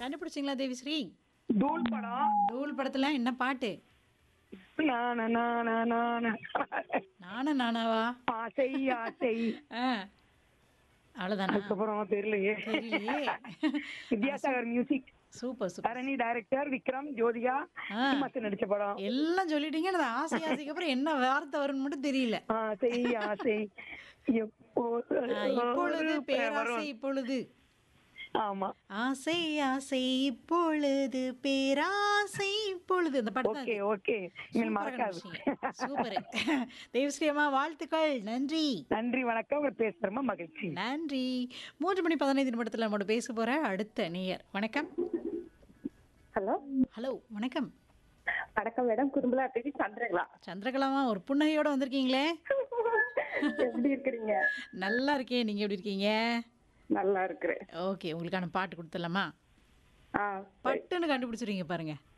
கண்டுபிடிச்சிங்களா தேவிஸ்ரீ தூள் படம் டூல் படத்துல என்ன பாட்டு நான நான நான நானா நானாவா ஆசை ஆசை ஆ அவ்வளோதானா அதுக்கப்புறம் தெரியலையே தெரியலையே Vidyasagar music super super Dharani director Vikram Jyothika ஆ. ஹிமத்து நடிச்ச படம் எல்லாம் சொல்லிட்டீங்க அந்த ஆசை ஆசைக்கு அப்புறம் என்ன வார்த்தை வரும்னு மட்டும் தெரியல ஆசை ஆசை எப்போது ஆ, இப்பொழுது ஒரு பேராசை வரும். இப்பொழுது ஆமா ஆசை ஆசை இப்பொழுது பேராசை இப்பொழுது அந்த படம் ஓகே ஓகே இனிமேல் மறக்காது சூப்பர் தேவஸ்ரீ அம்மா வாழ்த்துக்கள் நன்றி நன்றி வணக்கம் உங்களை பேசுறமா மகிழ்ச்சி நன்றி மூன்று மணி பதினைந்து நிமிடத்தில் நம்மளோட பேச போற அடுத்த நேயர் வணக்கம் ஹலோ ஹலோ வணக்கம் வணக்கம் மேடம் குறும்பலா பேசி சந்திரங்களா சந்திரகலாமா ஒரு புன்னகையோட வந்திருக்கீங்களே எப்படி இருக்கிறீங்க நல்லா இருக்கேன் நீங்க எப்படி இருக்கீங்க நல்லா இருக்கிறேன் ஓகே உங்களுக்கான பாட்டு கொடுத்துடலாமா ஆ பட்டுன்னு கண்டுபிடிச்சிருவீங்க பாருங்க